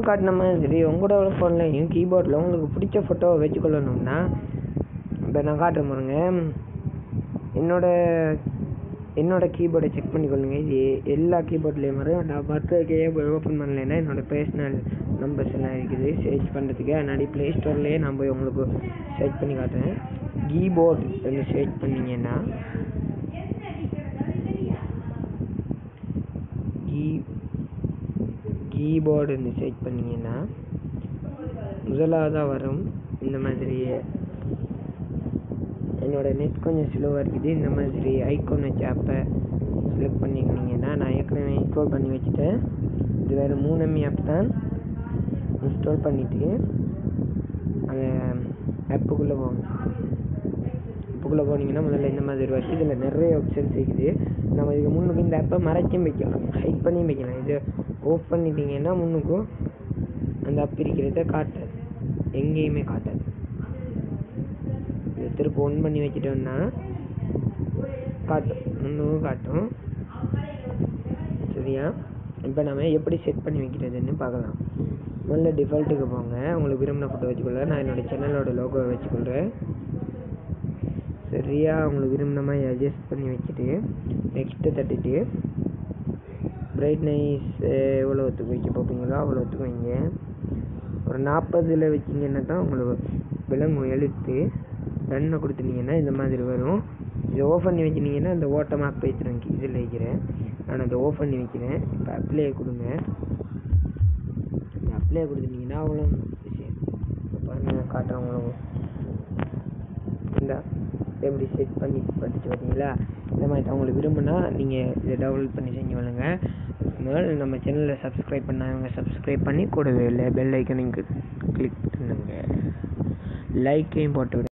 காட்டின மாதிரி உங்களோட ஃபோன்லையும் கீபோர்டில் உங்களுக்கு பிடிச்ச ஃபோட்டோவை வச்சுக்கொள்ளணும்னா இப்போ நான் காட்டுறேன் பாருங்க என்னோட என்னோட கீபோர்டை செக் பண்ணிக்கொள்ளுங்க இது எல்லா கீபோர்ட்லேயும் வரும் நான் மற்றதுக்கே போய் ஓப்பன் பண்ணலைன்னா என்னோட பர்சனல் நம்பர்ஸ் எல்லாம் இருக்குது சர்ச் பண்ணுறதுக்கு அதனாடி ப்ளே ஸ்டோர்லேயே நான் போய் உங்களுக்கு சர்ச் பண்ணி காட்டுறேன் கீபோர்ட் சர்ச் பண்ணீங்கன்னா கீ கீபோர்டுன்னு செட் பண்ணீங்கன்னா முதலாவதாக வரும் இந்த மாதிரி என்னோட நெட் கொஞ்சம் ஸ்லோவாக இருக்குது இந்த மாதிரி ஐக்கோன் வச்ச ஆப்பை செலக்ட் பண்ணிக்கினீங்கன்னா நான் ஏற்கனவே இன்ஸ்டால் பண்ணி வச்சுட்டேன் இது வேறு மூணு எம்மி ஆப் தான் இன்ஸ்டால் பண்ணிவிட்டு அந்த ஆப்புக்குள்ளே போங்க ஆப்புக்குள்ளே போனீங்கன்னா முதல்ல இந்த மாதிரி வருது இதில் நிறைய ஆப்ஷன்ஸ் இருக்குது நம்ம இதுக்கு முன்னுக்கு இந்த ஆப்பை மறைச்சும் வைக்கலாம் ஹைட் பண்ணியும் வைக்கலாம் இதை ஆஃப் பண்ணிட்டீங்கன்னா முன்னுக்கும் அந்த ஆப் இருக்கிறத காட்டாது எங்கேயுமே காட்டாது இதை திரும்ப ஒன் பண்ணி வச்சிட்டோம்னா காட்டும் முன்னுக்கும் காட்டும் சரியா இப்போ நம்ம எப்படி செட் பண்ணி வைக்கிறதுன்னு பார்க்கலாம் முதல்ல டிஃபால்ட்டுக்கு போங்க உங்களுக்கு விரும்பின ஃபோட்டோ வச்சுக்கொள்ள நான் என்னோட சேனலோட லோகோவை வச்சுக்கொள்கிறேன் சரியா உங்களுக்கு விரும்பின மாதிரி அட்ஜஸ்ட் பண்ணி வச்சுட்டு நெக்ஸ்ட்டு தட்டிட்டு பிரைட்னஸ் எவ்வளோத்துக்கு வைக்க பார்ப்பீங்களோ அவ்வளோத்துக்கு வைங்க ஒரு நாற்பதில் வச்சிங்கன்னா தான் உங்களுக்கு விலங்கும் எழுத்து ரன்னை கொடுத்துட்டீங்கன்னா இந்த மாதிரி வரும் இதை ஓஃப் பண்ணி வச்சிட்டிங்கன்னா இந்த ஓட்டமாக போய்த்துறேன் இதில் வைக்கிறேன் நான் அதை ஓஃப் பண்ணி வைக்கிறேன் இப்போ அப்ளை கொடுங்க அப்ளை கொடுத்துட்டீங்கன்னா அவ்வளோ விஷயம் இப்போ பாருங்கள் காட்டுறேன் உங்களுக்கு இந்த எப்படி செட் பண்ணி படிச்சு பார்த்தீங்களா இந்த மாதிரி தான் உங்களுக்கு விரும்புனா நீங்கள் இதை டவுன்லோட் பண்ணி செஞ்சு வளங்க முதல்ல நம்ம சேனலில் சப்ஸ்கிரைப் பண்ணாதவங்க சப்ஸ்கிரைப் பண்ணி கூடவே இல்லை பெல் ஐக்கனையும் கிளிக் பண்ணுங்க லைக்கையும் போட்டு விடுங்க